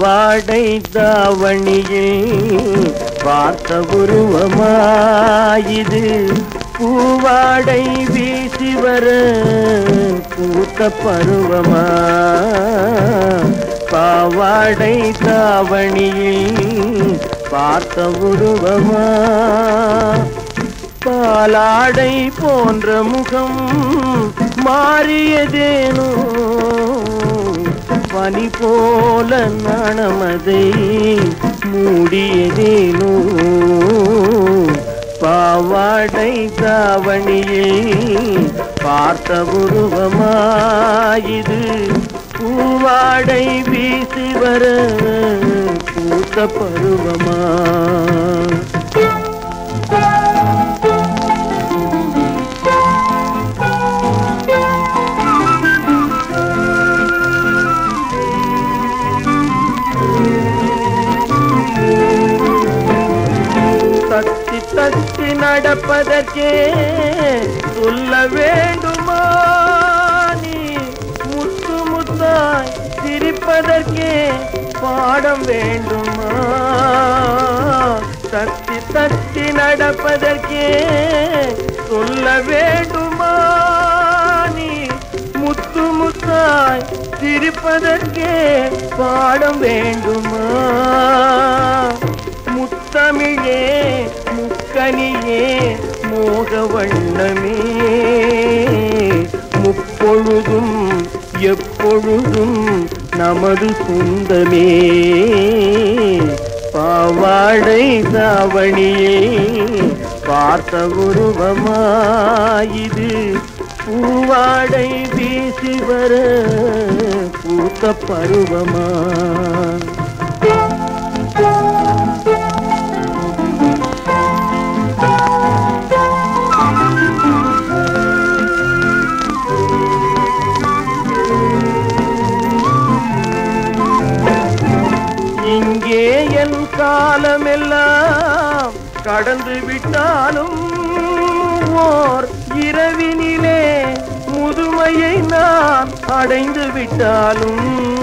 பாவாடை தாவணியில் பார்த்த உருவமாயிது பூவாடை வீசி வர பூத்த பருவமா பாவாடை தாவணியில் பார்த்த உருவமா பாலாடை போன்ற முகம் மாறியதேனோ பனி போல நாணமதை மூடியதேனோ பாவாடை தாவணியில் பார்த்த உருவமாயிது பூவாடை வீசி வர பூத்த பருவமா தத்தி தத்தி நடப்பதற்கே சொல்ல வேண்டுமா நீ முத்து முத்தாய் சிரிப்பதற்கே பாடம் வேண்டுமா தத்தி தத்தி நடப்பதற்கே சொல்ல வேண்டுமா நீ முத்து முத்தாய் சிரிப்பதற்கே பாடம் வேண்டுமா முத்தமிழே முக்கனியே மோக வண்ணமே முப்பொழுதும் எப்பொழுதும் நமது சொந்தமே பாவாடை தாவணியே பார்த்த உருவமாயிது பூவாடை வீசி வர பூத்த பருவமா இங்கே என் காலமெல்லாம் கடந்து விட்டாலும் ஓர் இரவினிலே முதுமையை நான் அடைந்து விட்டாலும்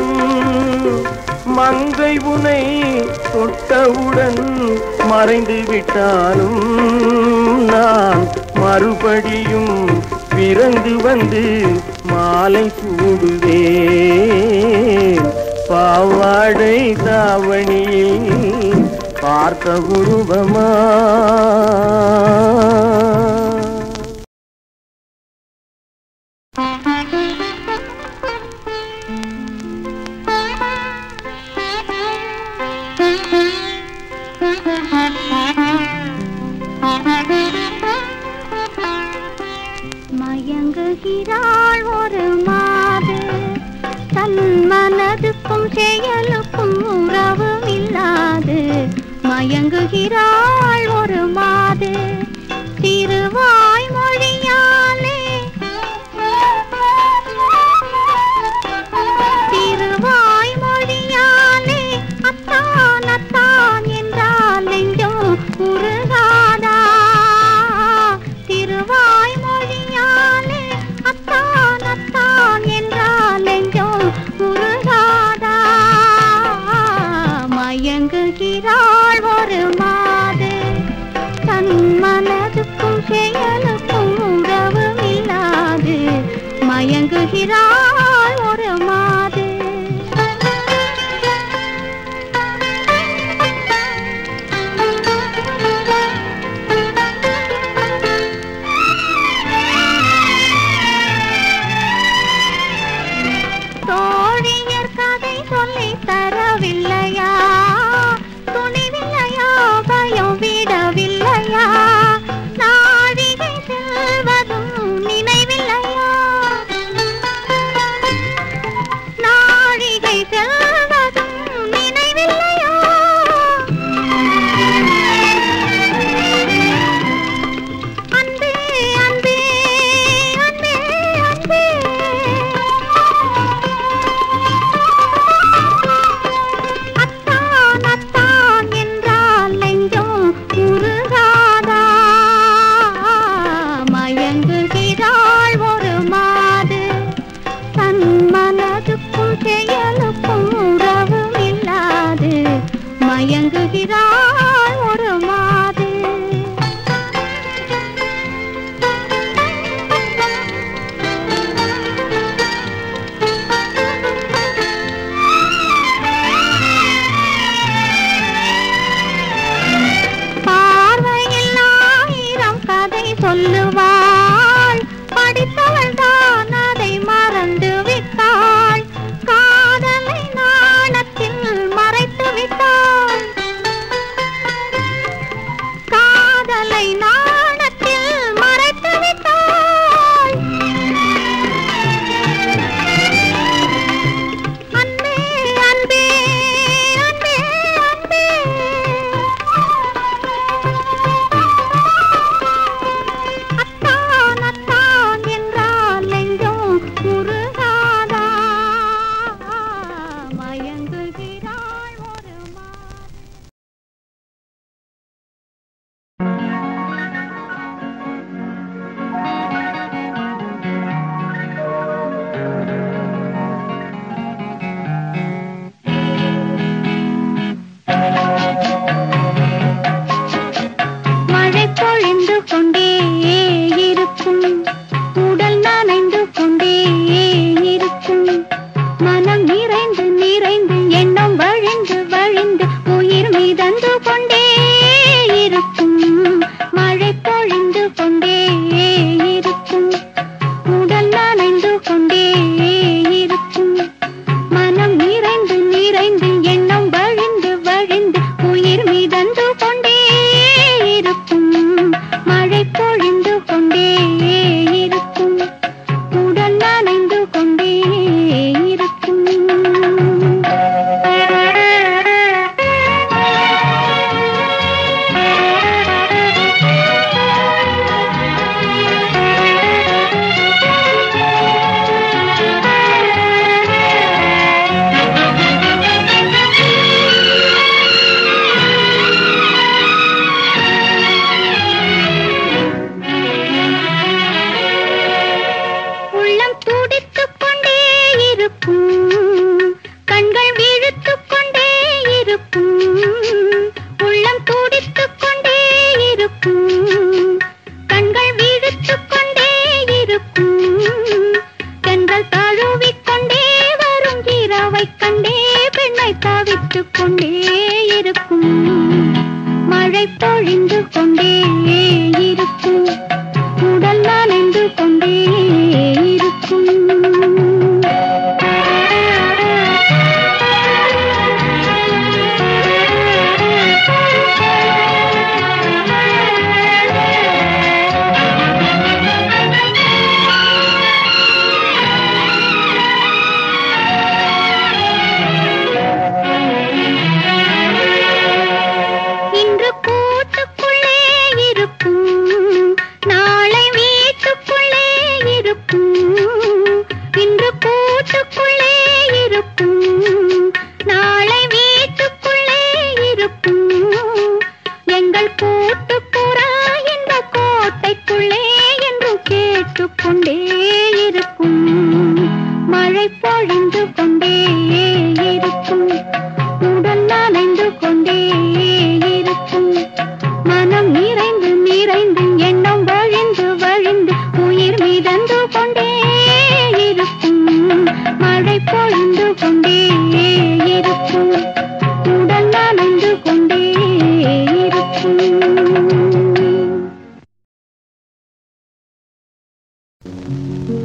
மங்கை உனை தொட்டவுடன் மறைந்து விட்டாலும் நான் மறுபடியும் பிறந்து வந்து மாலை சூடுவேன் பாவாடை தாவணியில் பார்த்த உருவமா மயங்குகிறாள் ஒரு மாது தன் மனதுக்கும் செயலுக்கும் உறவு இல்லாது மயங்குகிறாள் ஒரு மாது திருவாய் மொழியாலே திருவாய் மொழியாலே அத்தான் அத்தான் என்றால் நெஞ்சம் உருகாதா திருவாய் மொழியாலே அத்தான் அத்தான் என்றால் நெஞ்சம் உருகாதா மயங்குகிறாள் ஒரு மாது தன் சொல்லுவாள் படித்தவள் தான் அதை மறந்து விட்டாள் காதலை நாணத்தில் மறைத்து விட்டாள் காதலை நாணத்தில் மறைத்து விட்டாள் அன்பே அன்பே அன்பே அன்பே அத்தான் அத்தான் என்றால் நெஞ்சம் முருகாதா மயங்குகிறாள் ஒரு மான் மழை பொழிந்து கொண்டே இருக்கும் உடல் நனைந்து கொண்டே இருக்கும் மனம் நிறைந்து நிறைந்து எண்ணம் வழிந்து வழிந்து உயிர் மிதந்து கொண்டே இருக்கும் மழை பொழிந்து கொண்டே இருக்கும் உடல் நனைந்து கொண்டே இருக்கும் மனம் நிறைந்து நிறைந்து எண்ணம் வழிந்து வழிந்து உயிர் மிதந்து கொண்டே இருக்கும் மழை பொழிந்து கொண்டே இருக்கும் உடல் நனைந்து கொண்டே இருக்கும் உள்ளம் துடித்துக் கொண்டே இருக்கும் கண்கள் விழுத்துக் கொண்டே இருக்கும் உள்ளம் துடித்துக் கொண்டே இருக்கும் கண்கள் விழுத்துக் கொண்டே இருக்கும் பெண்கள் தழுவிக் கொண்டே வரும் இரவைக் கண்டே பெண்ணை தவித்துக் கொண்டே இருக்கும் மழை பொழிந்து கொண்டே இருக்கும் உடல் நனைந்து கொண்டே இருக்கும் இன்று கூட்டுக்குள்ளே இருக்கும் நாளை வீட்டுக்குள்ளே இருக்கும் இன்று கூட்டுக்குள்ளே இருக்கும் நாளை வீட்டுக்குள்ளே இருக்கும் எங்கள் கூட்டுப்புறா இந்த கோட்டைக்குள்ளே என்று கேட்டுக்கொண்டே இருக்கும் மழை பொழிந்து கொண்டே இருக்கும் உடல் நனைந்து கொண்டே இருக்கும் மனம் நிறைந்து நிறைந்து எண்ணம் வழிந்து வழிந்து உயிர் மிதந்து கொண்டே இருக்கும் மழை பொழிந்து கொண்டே இருக்கும் உடல் நனைந்து கொண்டே இருக்கும்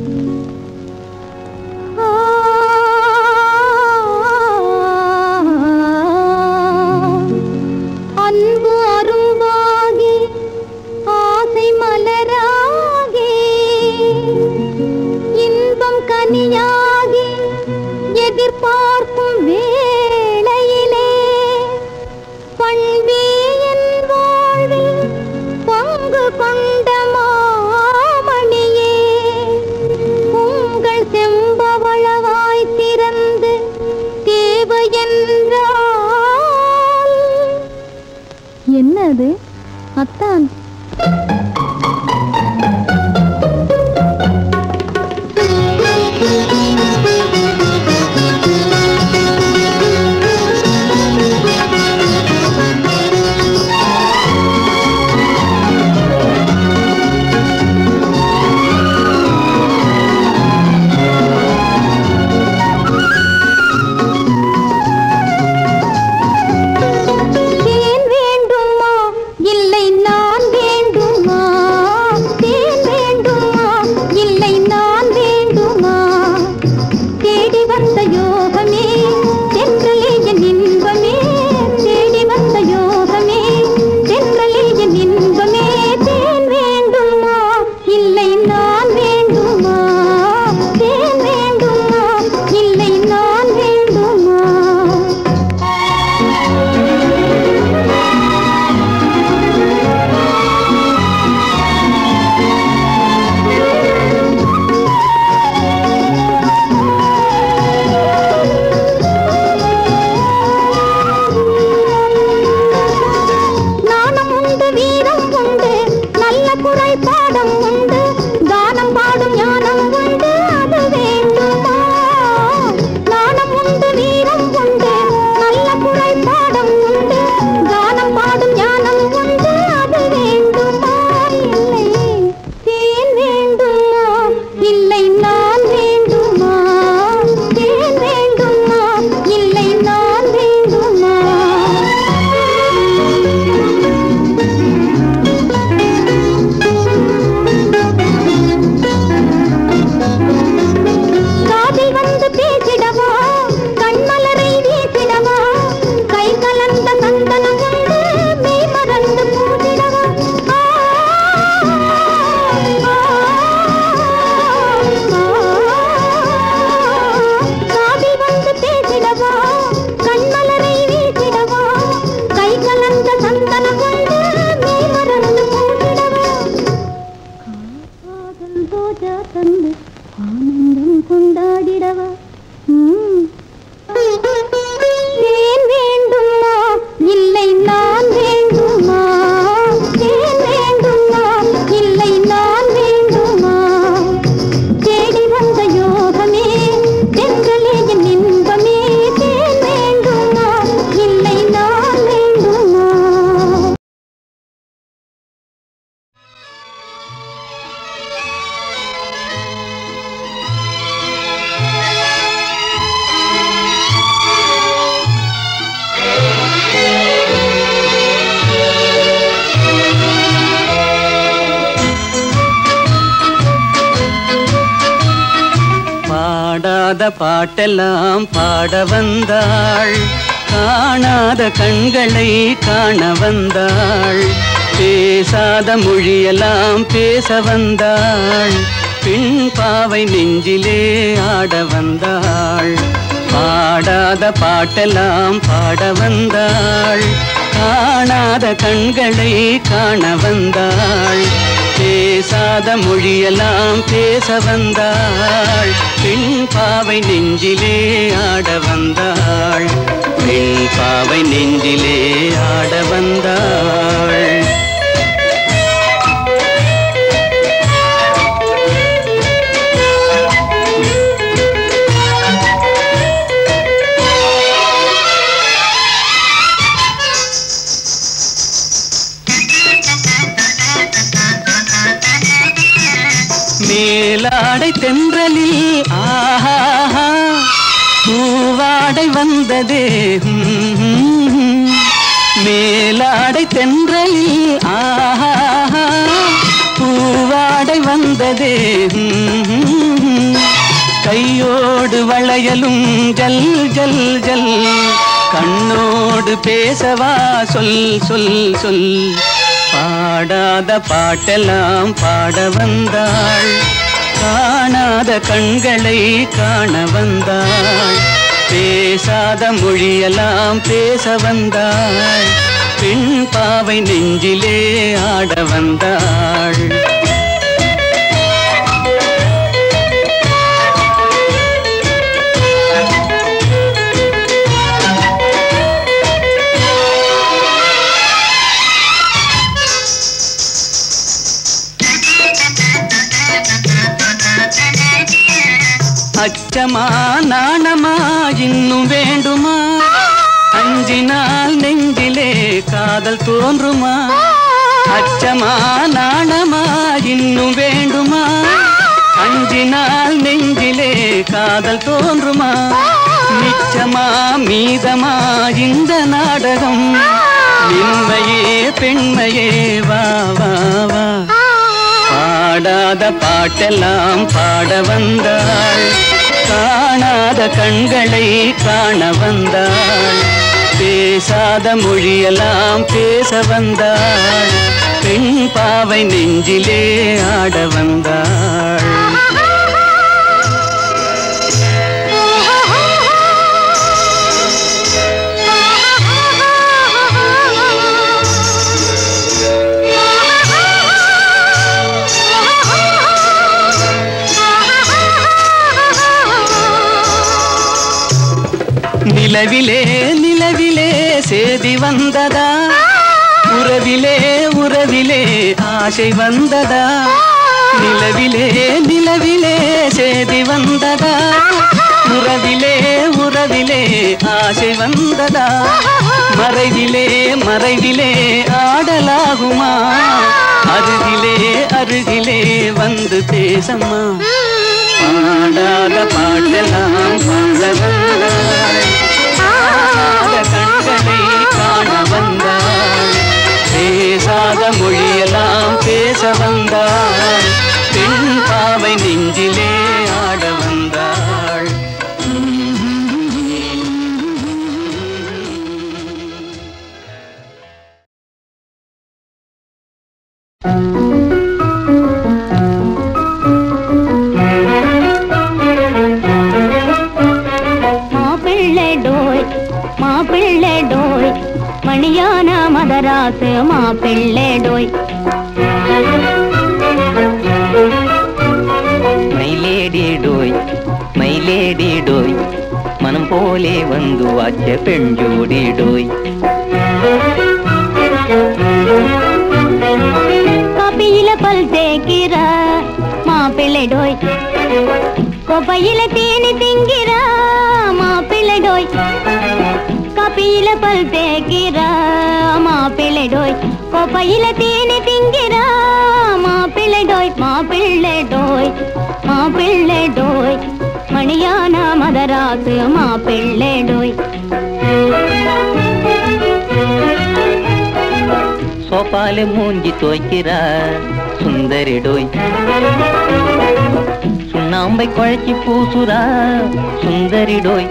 குறை பாடம் உண்டு தானம் பாடும் ஞானம் உண்டு அது வேண்டுமா நாணம் உண்டு வீரம் உண்டு நல்ல குறை பாடம் உண்டு தானம் பாடும் ஞானம் உண்டு அது வேண்டுமா இல்லை தேன் வேண்டுமா இல்லை நான் வேண்டுமா தேன் வேண்டுமா இல்லை நான் வேண்டுமா காதில் வந்து பேசிடவா கண்மலரை வீசிடவா கை கலந்த சந்தனம் கொண்டு மெய் மறந்து பூசிடவா ஆ, ஆ, ஆ. காதில் வந்து பேசிடவா கண்மலரை வீசிடவா கை கலந்த சந்தனம் கொண்டு மெய் மறந்து பூசிடவா காதல் ரோஜா தந்து ஆனந்தம் கொண்டாடிடவா ம். தேன் வேண்டுமா இல்லை நான் வேண்டுமா தேன் வேண்டுமா இல்லை நான் வேண்டுமா தேடி வந்த யோகமே தென்றலே என் இன்பமே தேன் வேண்டுமா இல்லை நான் வேண்டுமா பாடாத பாட்டெல்லாம் பாட வந்தாள் காணாத கண்களை காண வந்தாள் பேசாத மொழியெல்லாம் பேச வந்தாள் பின் பாவை நெஞ்சிலே ஆட வந்தாள் பாடாத பாட்டெல்லாம் பாட வந்தாள் காணாத கண்களை காண வந்தாள் பேசாத மொழியெல்லாம் பேச வந்தாள் பெண் பாவை நெஞ்சிலே ஆட வந்தாள் பெண் பாவை நெஞ்சிலே ஆட வந்தாள் மேலாடை தென்றலில் ஆஹா பூவாடை வந்ததே ம்ம். மேலாடை தென்றலில் ஆஹா பூவாடை வந்ததே ம்ம். கையோடு வளையலும் ஜல் ஜல் ஜல் கண்ணோடு பேசவா சொல் சொல் சொல் பாடாத பாட்டெல்லாம் பாட வந்தாள் காணாத கண்களை காண வந்தாள் பேசாத மொழியெல்லாம் பேச வந்தாள் பெண் பாவை நெஞ்சிலே ஆட வந்தாள் அச்சமா நாணமா இன்னும் வேண்டுமா அஞ்சினால் நெஞ்சிலே காதல் தோன்றுமா அச்சமா நாணமா இன்னும் வேண்டுமா அஞ்சினால் நெஞ்சிலே காதல் தோன்றுமா மிச்சமா மீதமா இந்த நாடகம் மென்மையே பெண்மையே வா வா வா பாடாத பாட்டெல்லாம் பாட வந்தாள் காணாத கண்களை காண வந்தாள் பேசாத மொழியெல்லாம் பேச வந்தாள் பெண் பாவை நெஞ்சிலே ஆட வந்தாள் நிலவிலே நிலவிலே சேதி வந்ததா உறவிலே உறவிலே ஆசை வந்ததா நிலவிலே நிலவிலே செய்தி வந்ததா உறவிலே உறவிலே ஆசை வந்ததா மறைவிலே மறைவிலே ஆடலாகுமா அருகிலே அருகிலே வந்து பேசம்மா பாடாத பாட்டெல்லாம் பாட வந்தாள் காணாத கண்களை காண வந்தாள் பேசாத மொழியெல்லாம் பேச வந்தாள் பெண் பாவை நெஞ்சிலே ஆட வந்தாள் மாப்பிள்ளை டோய் மாப்பிள்ளை டோய் மணியான மதராசு மாப்பிள்ளை டோய் മൈലേഡി ഡോയ് മൈലേഡി ഡോയ് മനം പോലെ വന്നു വാച്ച പെൺജോടി ഡോയ് காப்பியில பல் தேய்க்கிற மாப்பிள்ளை டோய் கொப்பையில தீனி திங்கிற மாப்பிள்ளை டோய் காப்பியில பல் தேய்க்கிற மாப்பிள்ளை டோய் கொப்பையில தீனி திங்கிற மாப்பிள்ளை டோய் மாப்பிள்ளை டோய் மாப்பிள்ளை டோய் மணியான மதராசு மாப்பிள்ளை டோய் സോപ്പാല് മൂഞ്ചി തോയ്ക്കിറ സുന്ദരി ഡോയ് സുണ്ണാമ്പை കുഴച്ചി പൂസുറ സുന്ദരി ഡോയ്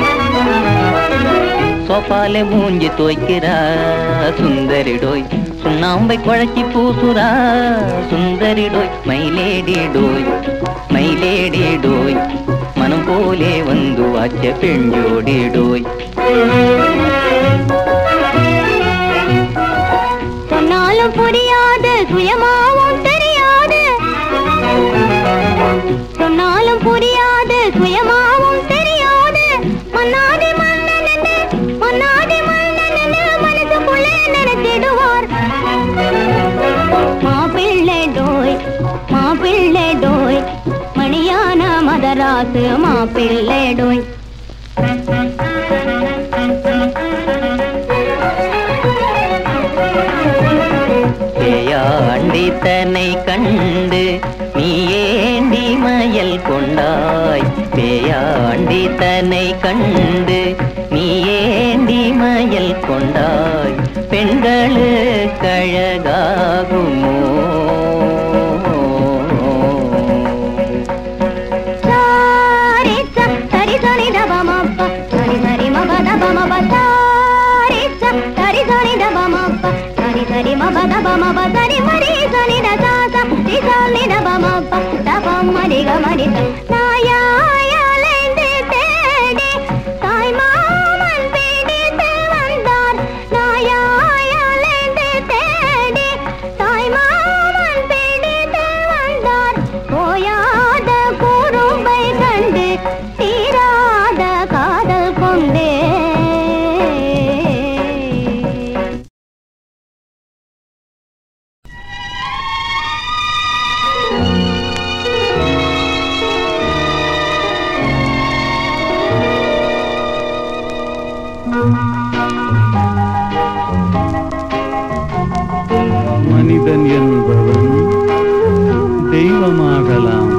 സോപ്പാല് മൂഞ്ചി തോയ്ക്കിറ സുന്ദരി ഡോയ് സുണ്ണാമ്പை കുഴച്ചി പൂസുറ സുന്ദരി ഡോയ് മൈലേഡി ഡോയ് മൈലേഡി ഡോയ് മനം പോലെ വന്നു വാച്ച പെൺജോടി ഡോയ് சொன்னாலும் புரியாது சுயமாவும் தெரியாது சொன்னாலும் புரியாது சுயமாவும் தெரியாது மன்னாதி மன்னன் என்று மன்னாதி மன்னன் என்று மனசுக்குள்ளே நினைத்திடுவார் மாப்பிள்ளை டோய் மாப்பிள்ளை டோய் மணியான மதராசு மாப்பிள்ளை டோய் பேயாண்டி தன்னை கண்டு நீ ஏண்டி மயல் கொண்டாய் பேயாண்டி தன்னை கண்டு நீ ஏண்டி மயல் கொண்டாய் பெண்களு கழகாகுமோ சாரி ச சரி சரி தப மப்ப சரி சரி மப தப மப சாரி ச சரி சரி தப மப்ப சரி சரி மப தப மப சரி மரி சரி த சா ச ரி ச நி தப மப்ப தப மரி க மரி த நாயாயலைந்து தேடி தாய் மாமன் பிடித்து வந்தார் நாயாயலைந்து தேடி தாய் மாமன் பிடித்து வந்தார் போயாத குறும்பை கண்டு தீராத காதல் கொண்டே மனிதன் என்பவன் தெய்வமாகலாம்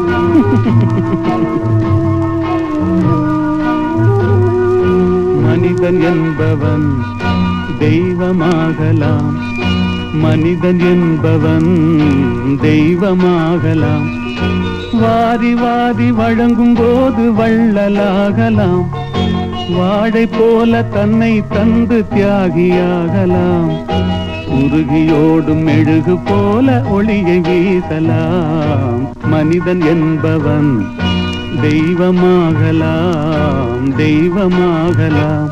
மனிதன் என்பவன் தெய்வமாகலாம் மனிதன் என்பவன் தெய்வமாகலாம் வாரி வாரி வழங்கும் போது வள்ளலாகலாம் வாழை போல தன்னை தந்து தியாகியாகலாம் உருகியோடும் மெழுகு போல ஒளியை வீசலாம் மனிதன் என்பவன் தெய்வமாகலாம் தெய்வமாகலாம்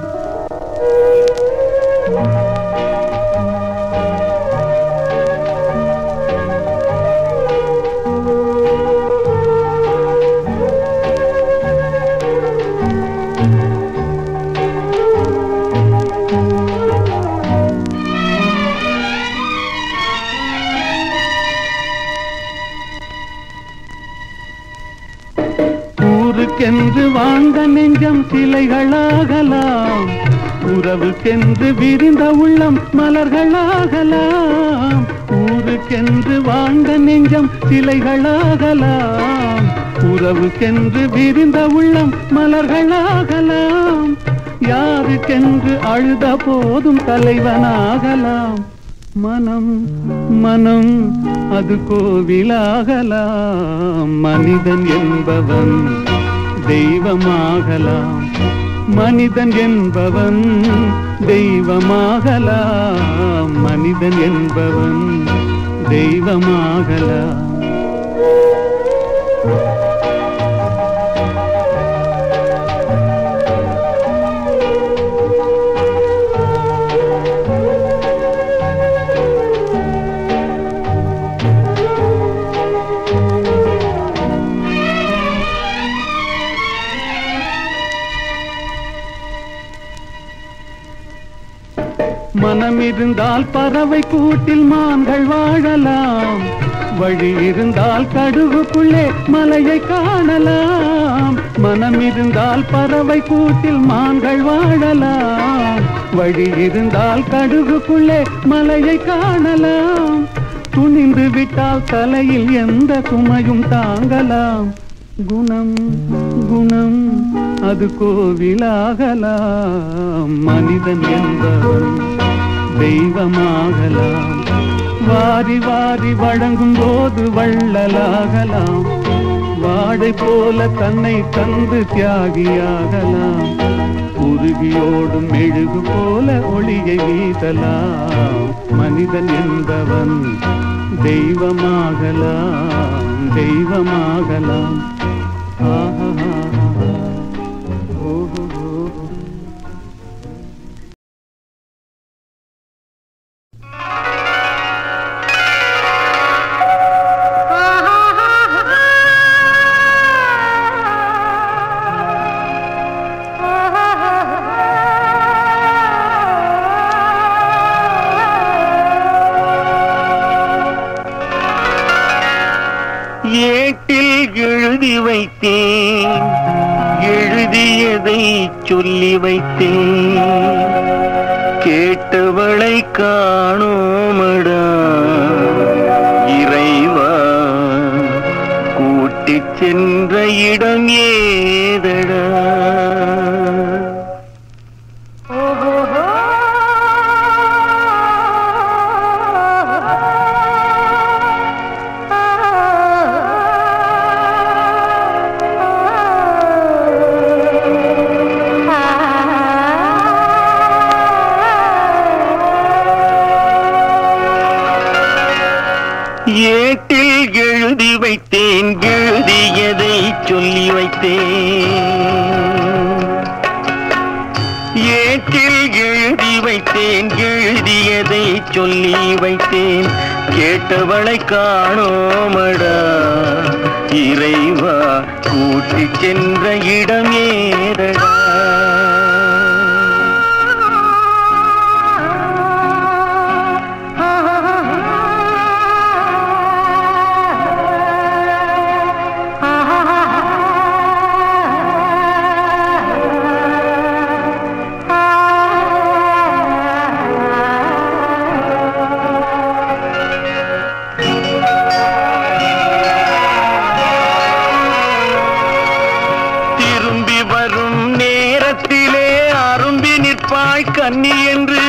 ஊருக்கென்று வாழ்ந்த நெஞ்சம் சிலைகளாகலாம் உறவுக்கென்று விரிந்த உள்ளம் மலர்களாகலாம் ஊருக்கென்று வாழ்ந்த நெஞ்சம் சிலைகளாகலாம் உறவுக்கென்று விரிந்த உள்ளம் மலர்களாகலாம் யாருக்கென்று அழுத போதும் தலைவனாகலாம் மனம் மனம் அது கோவிலாகலாம் மனிதன் என்பவன் தெய்வமாகலாம் மனிதன் என்பவன் தெய்வமாகலாம் மனிதன் என்பவன் தெய்வமாகலாம் மனம் இருந்தால் பறவை கூட்டில் மான்கள் வாழலாம் வழி இருந்தால் கடுகுக்குள்ளே மலையை காணலாம் மனம் இருந்தால் பறவை கூட்டில் மான்கள் வாழலாம் வழி இருந்தால் கடுகுக்குள்ளே மலையை காணலாம் துணிந்து விட்டால் தலையில் எந்த சுமையும் தாங்கலாம் குணம் குணம் அது கோவிலாகலாம் மனிதன் என்பவன் தெய்வமாகலாம் வாரி வாரி வழங்கும் போது வள்ளலாகலாம் வாடை போல தன்னை தந்து தியாகியாகலாம் உருகியோடும் மெழுகு போல ஒளியை வீசலாம் மனிதன் என்பவன் தெய்வமாகலாம் தெய்வமாகலாம் ஆஹா ஓஹோ ஏட்டில் எழுதி வைத்தேன் எழுதியதை சொல்லி வைத்தேன் கேட்டவளை காணோமடா இறைவா கூட்டிச் சென்ற இடம் ஏதடா ஏட்டில் எழுதி வைத்தேன் எழுதியதை சொல்லி வைத்தேன் ஏட்டில் எழுதி வைத்தேன் எழுதியதை சொல்லி வைத்தேன் கேட்டவளை காணோமடா இறைவா கூட்டிச் சென்ற இடம் ஏதடா திரும்பி வரும் நேரத்திலே அரும்பி நிற்பாய் கன்னி என்று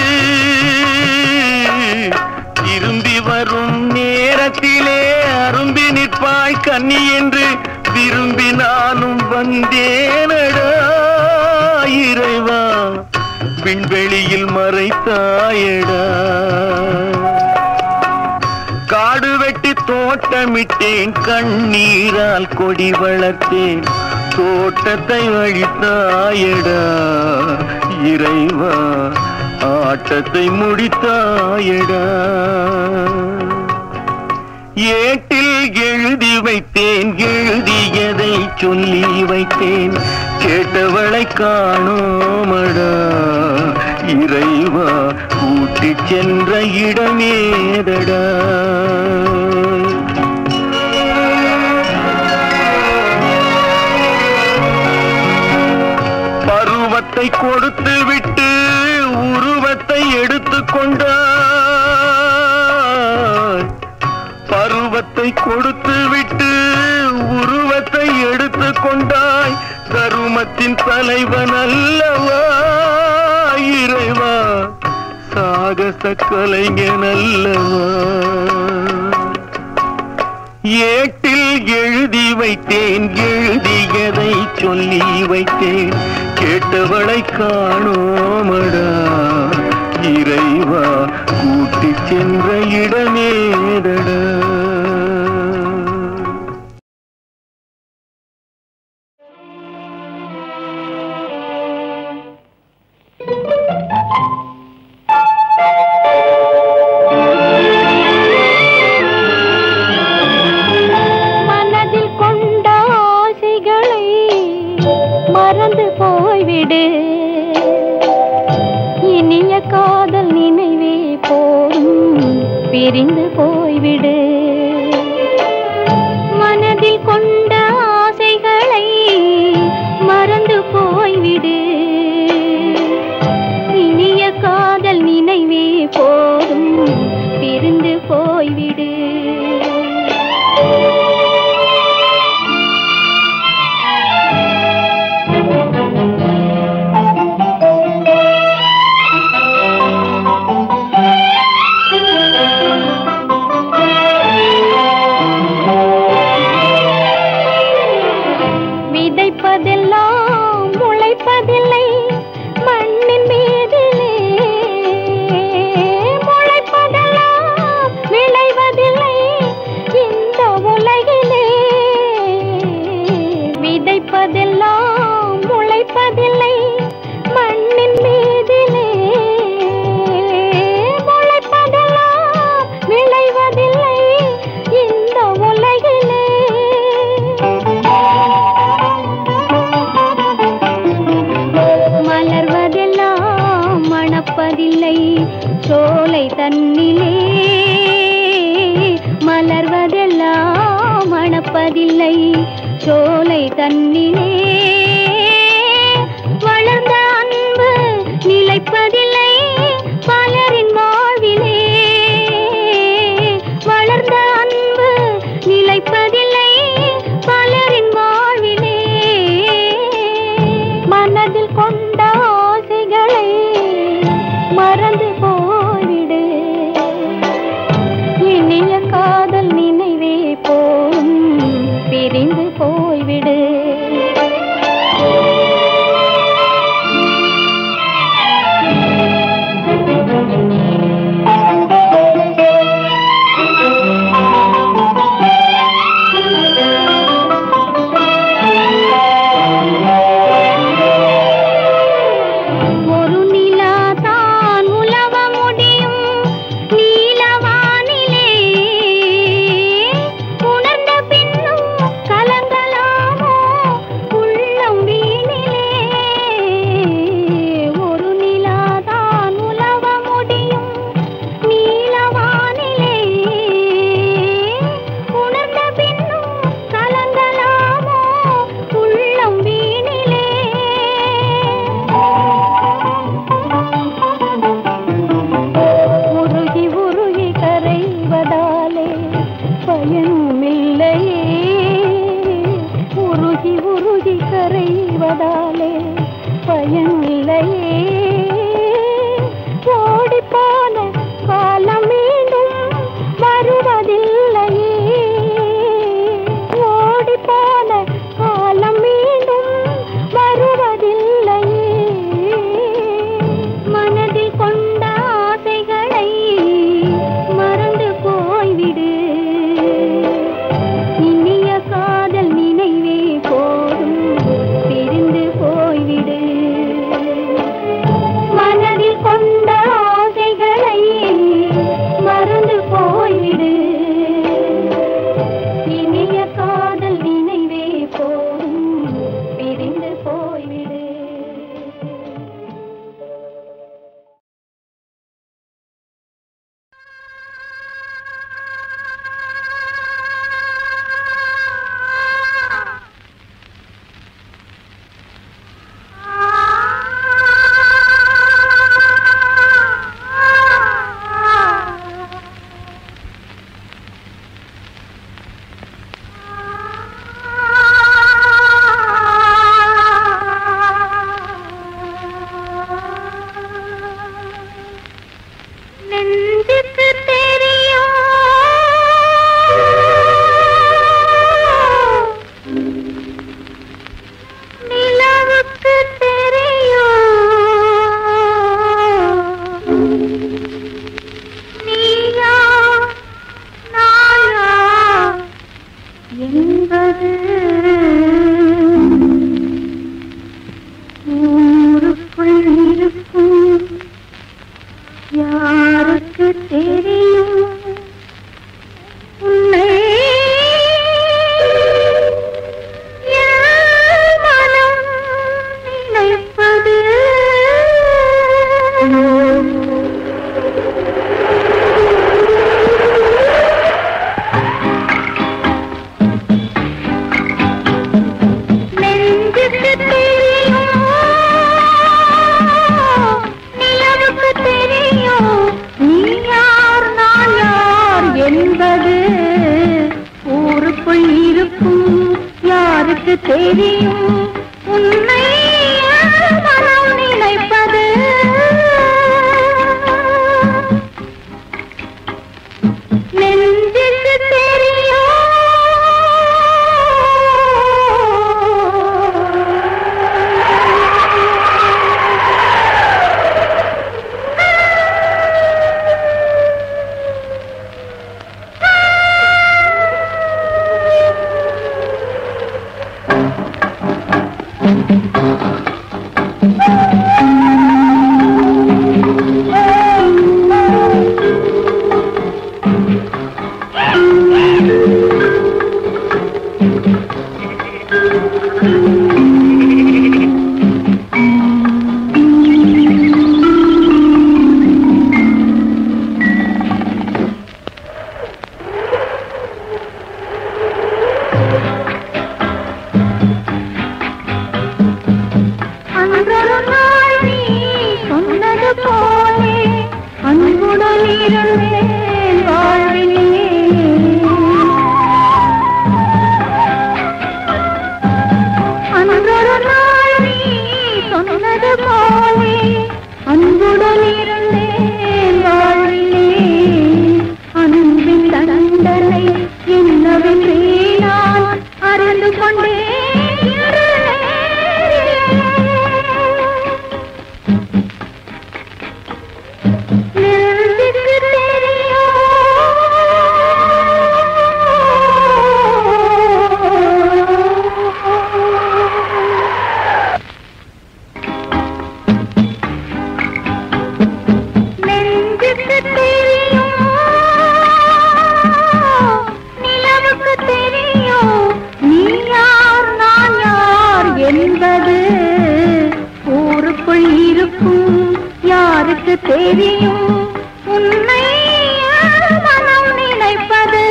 திரும்பி வரும் நேரத்திலே அரும்பி நிற்பாய் கன்னி என்று விரும்பி நானும் வந்தேனடா இறைவா விண்வெளியில் மறைத்தாயடா காடு வெட்டி தோட்டமிட்டேன் கண்ணீரால் கொடி வளர்த்தேன் தோட்டத்தை அழித்தாயடா இறைவா ஆட்டத்தை முடித்தாயடா ஏட்டில் எழுதி வைத்தேன் எழுதியதை சொல்லி வைத்தேன் கேட்டவளை காணோமடா இறைவா கூட்டிச் சென்ற இடமேதடா உழுது விட்டு உருவத்தை எடுத்து கொண்டாய் தருமத்தின் தலைவன் அல்லவா இறைவா சாகச கலைஞன் அல்லவா ஏட்டில் எழுதி வைத்தேன் எழுதியதை சொல்லி வைத்தேன் கேட்டவளை காணோமடா இறைவா கூட்டிச் சென்ற இடமேதடா மனதில் கொண்ட ஆசைகளை மறந்து போய்விடு இனிய காதல் நினைவே போதும் பிரிந்து போய்விடு மனதில் கொண்ட ஆசைகளை மறந்து போய்விடு இனிய காதல் நினைவே போதும் பிரிந்து போய்விடு விதைப்பதெல்லாம் முளைப்பதில்லை மண்ணின் மீதிலே முளைப்பதெல்லாம் விளைவதில்லை இந்த உலகிலே விதைப்பதெல்லாம் முளைப்பதில்லை மண்ணின் மீதிலே முளைப்பதெல்லாம் விளைவதில்லை இந்த உலகிலே மலர்வதெல்லாம் மணப்பதில்லை சோலை தன்னிலே மலர்வதெல்லாம் மணப்பதில்லை சோலை தன்னிலே வளர்ந்த அன்பு நிலைப்பதில்லை பலரின் வாழ்விலே வளர்ந்த அன்பு நிலைப்பதில்லை பலரின் வாழ்விலே மனதில் கொண்ட ஆசைகளை மறந்து போய்விடு இனிய காதல் நினைவே போதும் பிரிந்து போய்விடு என்பது ஊருக்குள் இருக்கும் யாருக்கு தெரியும் உன்னை என் மனம் நினைப்பது நெஞ்சுக்கு தெரியும் நிலவுக்கு தெரியும் நீ யார் நான் யார் என்பது ஊருக்குள் இருக்கும் யாருக்கு தெரியும் உன்னை என் மனம் நினைப்பது நெஞ்சுக்கு தெரியும் அன்றொரு நாள் நீ சொன்னது போலே அன்புடன் இருந்தேன் வாழ்விலே அன்றொரு நாள் நீ சொன்னது போலே அன்புடன் இருந்தேன் வாழ்விலே அன்பின் தண்டனை என்னவென்றே நான் அறிந்து கொண்டேன் இன்று நெஞ்சுக்கு தெரியும் நெஞ்சுக்கு தெரியும் நிலவுக்கு தெரியும் நீ யார் நான் யார் என்பது ஊருக்குள் இருக்கும் யாருக்கு தெரியும் உன்னை என் மனம் நினைப்பது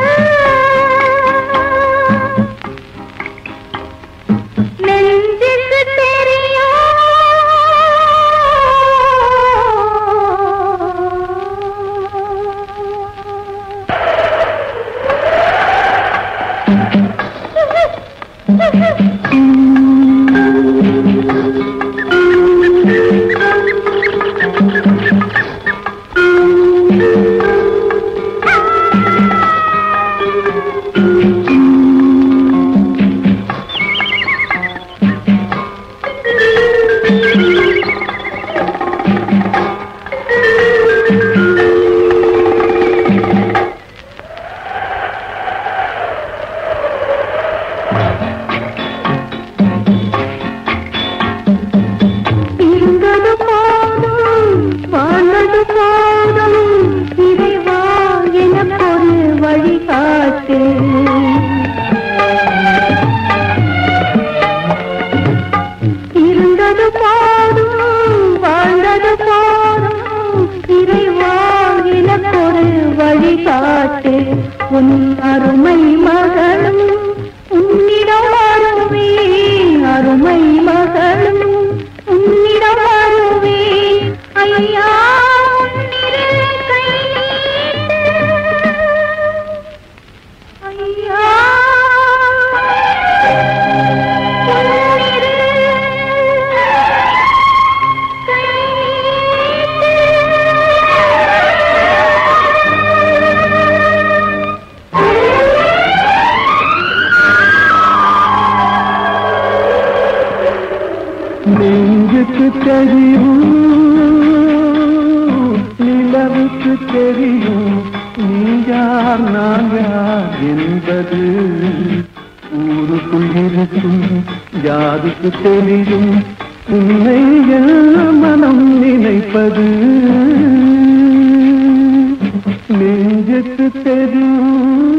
நெஞ்சுக்கு இருந்தது போதும் வாழ்ந்தது போதும் இறைவா எனக்கொரு வழிகாட்டு இருந்தது போதும் வாழ்ந்தது போதும் இறைவா எனக்கொரு வழிகாட்டு உன் அருமை மகளும் உன்னிடம் வருவேன் அருமை மகளும் உன்னிடம் வருவேன் ஐயா உன்னிரு கை நீட்டு. ஐயா உன்னிரு கை நெஞ்சுக்கு தெரியும் நிலவுக்கு தெரியும் நீ யார் நான் யார் என்பது ஊருக்குள் இருக்கும் யாருக்கு தெரியும் உன்னை எல்லாம் மனம் நினைப்பது நெஞ்சுக்கு தெரியும்